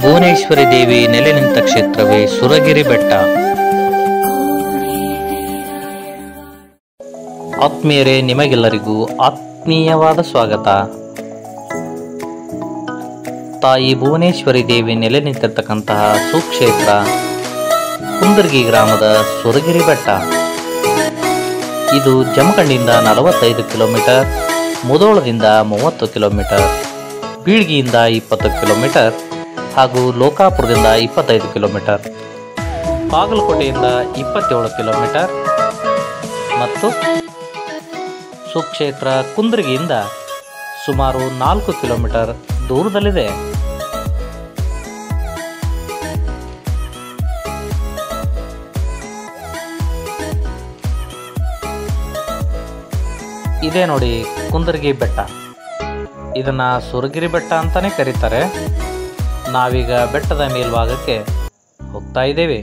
ಭುವನೇಶ್ವರಿ ದೇವಿ ನೆಲೆ ನಿಂತ ಕ್ಷೇತ್ರವೇ ಸುರಗಿರಿ ಬೆಟ್ಟ ಆತ್ಮೀಯರೇ ನಿಮಗೆಲ್ಲರಿಗೂ ಆತ್ಮೀಯವಾದ ಸ್ವಾಗತ ತಾಯಿ ಭುವನೇಶ್ವರಿ ದೇವಿ ನೆಲೆ ನಿಂತಿರ್ತಕ್ಕಂತಹ ಸುಕ್ಷೇತ್ರ ಕುಂದರ್ಗಿ ಗ್ರಾಮದ ಸುರಗಿರಿ ಬೆಟ್ಟ ಇದು ಜಮಖಂಡಿಯಿಂದ ನಲವತ್ತೈದು ಕಿಲೋಮೀಟರ್ ಮುದೋಳದಿಂದ ಮೂವತ್ತು ಕಿಲೋಮೀಟರ್ ಬೀಳ್ಗಿಯಿಂದ ಇಪ್ಪತ್ತು ಕಿಲೋಮೀಟರ್ ಹಾಗೂ ಲೋಕಾಪುರದಿಂದ ಇಪ್ಪತ್ತೈದು ಕಿಲೋಮೀಟರ್ ಬಾಗಲಕೋಟೆಯಿಂದ ಇಪ್ಪತ್ತೇಳು ಕಿಲೋಮೀಟರ್ ಮತ್ತು ಸುಕ್ಷೇತ್ರ ಕುಂದ್ರಗಿಯಿಂದ ಸುಮಾರು ನಾಲ್ಕು ಕಿಲೋಮೀಟರ್ ದೂರದಲ್ಲಿದೆ ಇದೇ ನೋಡಿ ಕುಂದರ್ಗಿ ಬೆಟ್ಟ ಇದನ್ನ ಸುರಗಿರಿ ಬೆಟ್ಟ ಅಂತಾನೆ ಕರೀತಾರೆ ನಾವೀಗ ಬೆಟ್ಟದ ಮೇಲ್ಭಾಗಕ್ಕೆ ಹೋಗ್ತಾ ಇದ್ದೇವೆ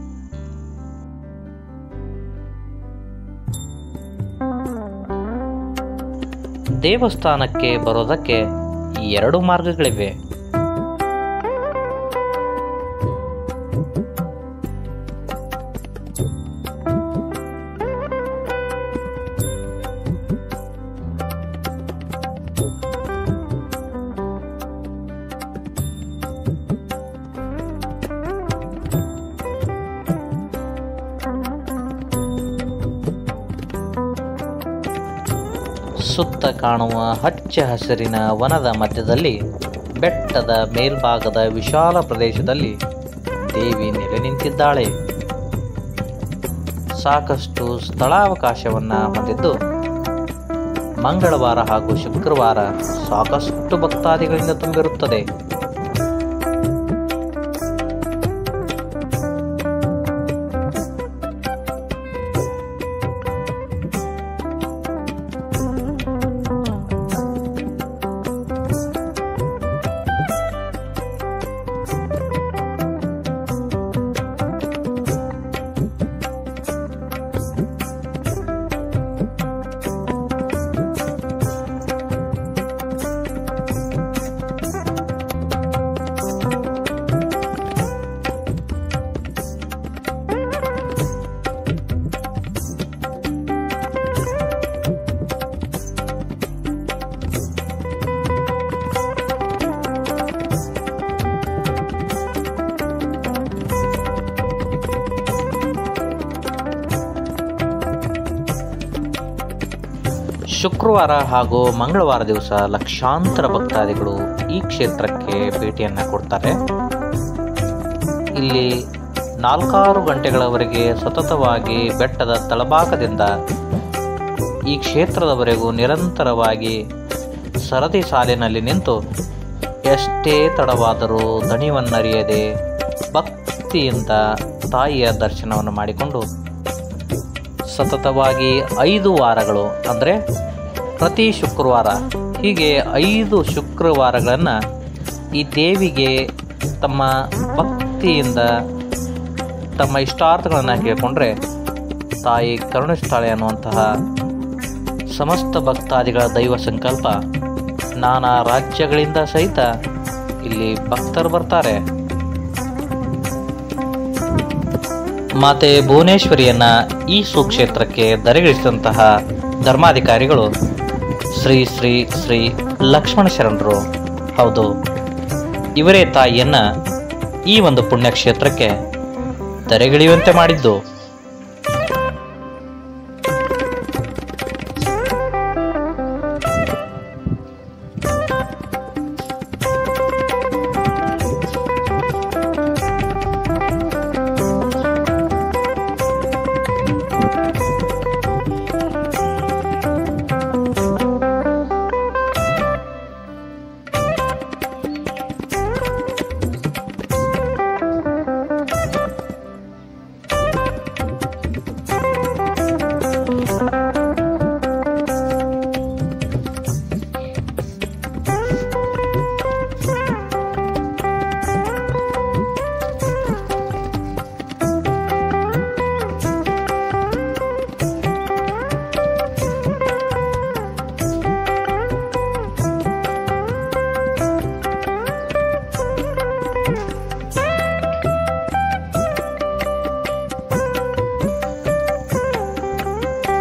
ದೇವಸ್ಥಾನಕ್ಕೆ ಬರೋದಕ್ಕೆ ಎರಡು ಮಾರ್ಗಗಳಿವೆ ಸುತ್ತ ಕಾಣುವ ಹಚ್ಚ ಹಸಿರಿನ ವನದ ಮಧ್ಯದಲ್ಲಿ ಬೆಟ್ಟದ ಮೇಲ್ಭಾಗದ ವಿಶಾಲ ಪ್ರದೇಶದಲ್ಲಿ ದೇವಿ ನೆಲೆ ನಿಂತಿದ್ದಾಳೆ ಸಾಕಷ್ಟು ಸ್ಥಳಾವಕಾಶವನ್ನ ಹೊಂದಿದ್ದು ಮಂಗಳವಾರ ಹಾಗೂ ಶುಕ್ರವಾರ ಸಾಕಷ್ಟು ಭಕ್ತಾದಿಗಳಿಂದ ತುಂಬಿರುತ್ತದೆ ಶುಕ್ರವಾರ ಹಾಗೂ ಮಂಗಳವಾರ ದಿವಸ ಲಕ್ಷಾಂತರ ಭಕ್ತಾದಿಗಳು ಈ ಕ್ಷೇತ್ರಕ್ಕೆ ಭೇಟಿಯನ್ನ ಕೊಡ್ತಾರೆ ಇಲ್ಲಿ ನಾಲ್ಕಾರು ಗಂಟೆಗಳವರೆಗೆ ಸತತವಾಗಿ ಬೆಟ್ಟದ ತಳಭಾಗದಿಂದ ಈ ಕ್ಷೇತ್ರದವರೆಗೂ ನಿರಂತರವಾಗಿ ಸರದಿ ಸಾಲಿನಲ್ಲಿ ನಿಂತು ಎಷ್ಟೇ ತಡವಾದರೂ ದಣಿವನ್ನರಿಯದೆ ಭಕ್ತಿಯಿಂದ ತಾಯಿಯ ದರ್ಶನವನ್ನು ಮಾಡಿಕೊಂಡು ಸತತವಾಗಿ ಐದು ವಾರಗಳು ಅಂದರೆ ಪ್ರತಿ ಶುಕ್ರವಾರ ಹೀಗೆ ಐದು ಶುಕ್ರವಾರಗಳನ್ನು ಈ ದೇವಿಗೆ ತಮ್ಮ ಭಕ್ತಿಯಿಂದ ತಮ್ಮ ಇಷ್ಟಾರ್ಥಗಳನ್ನು ಕೇಳಿಕೊಂಡ್ರೆ ತಾಯಿ ಕರುಣಿಸ್ತಾಳೆ ಅನ್ನುವಂತಹ ಸಮಸ್ತ ಭಕ್ತಾದಿಗಳ ದೈವ ಸಂಕಲ್ಪ ನಾನಾ ರಾಜ್ಯಗಳಿಂದ ಸಹಿತ ಇಲ್ಲಿ ಭಕ್ತರು ಬರ್ತಾರೆ ಮಾತೆ ಭುವನೇಶ್ವರಿಯನ್ನ ಈ ಸುಕ್ಷೇತ್ರಕ್ಕೆ ದರೆಗಿಳಿಸಿದಂತಹ ಧರ್ಮಾಧಿಕಾರಿಗಳು ಶ್ರೀ ಶ್ರೀ ಶ್ರೀ ಲಕ್ಷ್ಮಣ ಶರಣರು ಹೌದು ಇವರೇ ತಾಯಿಯನ್ನ ಈ ಒಂದು ಪುಣ್ಯಕ್ಷೇತ್ರಕ್ಕೆ ದರೆಗಿಳಿಯುವಂತೆ ಮಾಡಿದ್ದು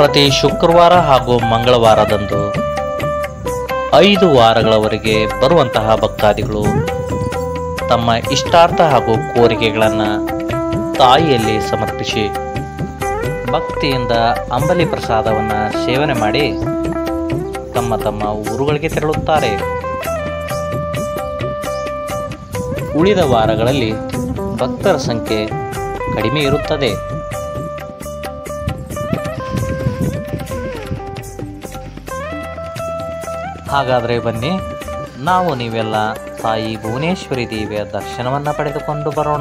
ಪ್ರತಿ ಶುಕ್ರವಾರ ಹಾಗೂ ಮಂಗಳವಾರದಂದು ಐದು ವಾರಗಳವರೆಗೆ ಬರುವಂತಹ ಭಕ್ತಾದಿಗಳು ತಮ್ಮ ಇಷ್ಟಾರ್ಥ ಹಾಗೂ ಕೋರಿಕೆಗಳನ್ನು ತಾಯಿಯಲ್ಲಿ ಸಮರ್ಪಿಸಿ ಭಕ್ತಿಯಿಂದ ಅಂಬಲಿ ಪ್ರಸಾದವನ್ನು ಸೇವನೆ ಮಾಡಿ ತಮ್ಮ ತಮ್ಮ ಊರುಗಳಿಗೆ ತೆರಳುತ್ತಾರೆ ಉಳಿದ ವಾರಗಳಲ್ಲಿ ಭಕ್ತರ ಸಂಖ್ಯೆ ಕಡಿಮೆ ಇರುತ್ತದೆ ಹಾಗಾದರೆ ಬನ್ನಿ ನಾವು ನೀವೆಲ್ಲ ತಾಯಿ ಭುವನೇಶ್ವರಿ ದೇವಿಯ ದರ್ಶನವನ್ನು ಪಡೆದುಕೊಂಡು ಬರೋಣ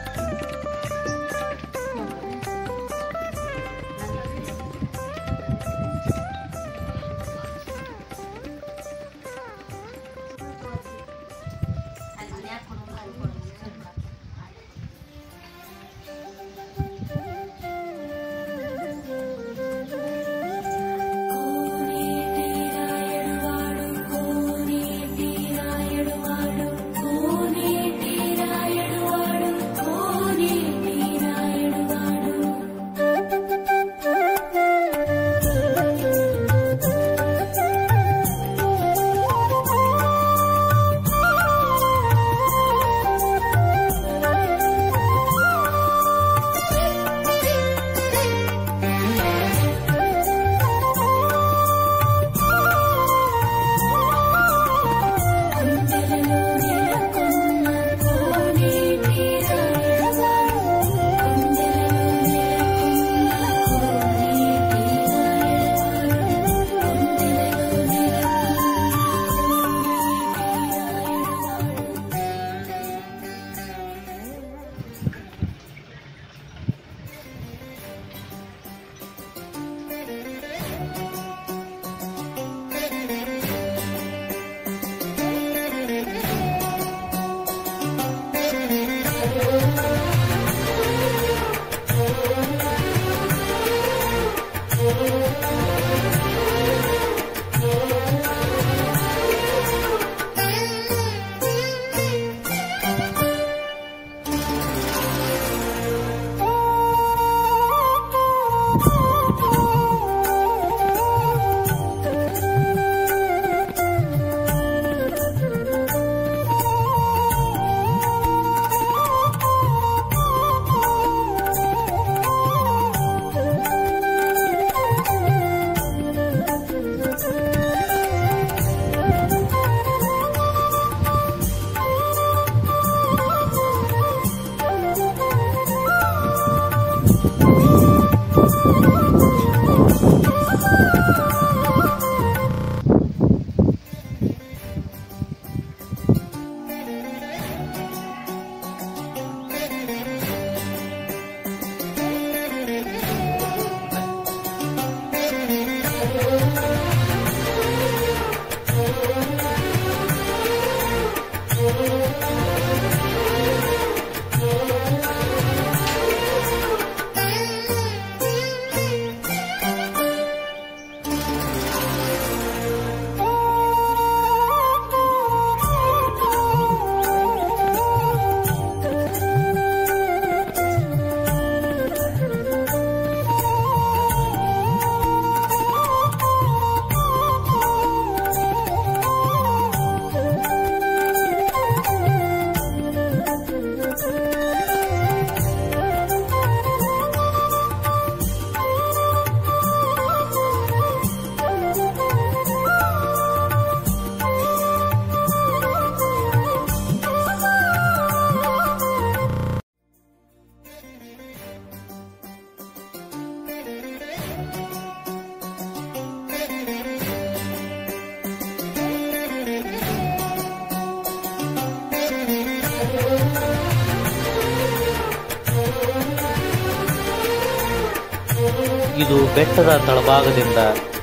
ಇದು ಬೆಟ್ಟದ ತಳಭಾಗದಿಂದ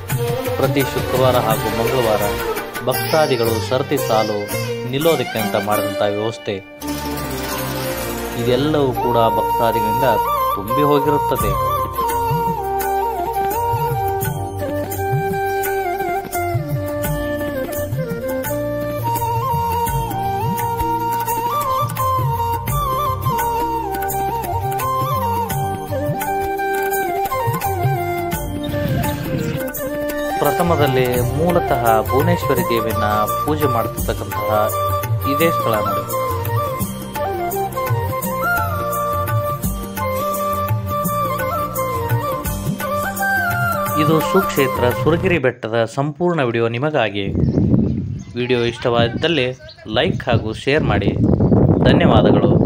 ಪ್ರತಿ ಶುಕ್ರವಾರ ಹಾಗೂ ಮಂಗಳವಾರ ಭಕ್ತಾದಿಗಳು ಸರತಿ ಸಾಲು ನಿಲ್ಲೋದಕ್ಕೆ ಅಂತ ಮಾಡಿದಂಥ ವ್ಯವಸ್ಥೆ ಇದೆಲ್ಲವೂ ಕೂಡ ಭಕ್ತಾದಿಗಳಿಂದ ತುಂಬಿ ಹೋಗಿರುತ್ತದೆ ಪ್ರಥಮದಲ್ಲಿ ಮೂಲತಃ ಭುವನೇಶ್ವರಿ ದೇವಿಯನ್ನ ಪೂಜೆ ಮಾಡ್ತಿರ್ತಕ್ಕಂತಹ ಇದೇ ಸ್ಥಳ ನೋಡಿ ಇದು ಸುಕ್ಷೇತ್ರ ಸುರಗಿರಿ ಬೆಟ್ಟದ ಸಂಪೂರ್ಣ ವಿಡಿಯೋ ನಿಮಗಾಗಿ ವಿಡಿಯೋ ಇಷ್ಟವಾದಲ್ಲಿ ಲೈಕ್ ಹಾಗೂ ಶೇರ್ ಮಾಡಿ ಧನ್ಯವಾದಗಳು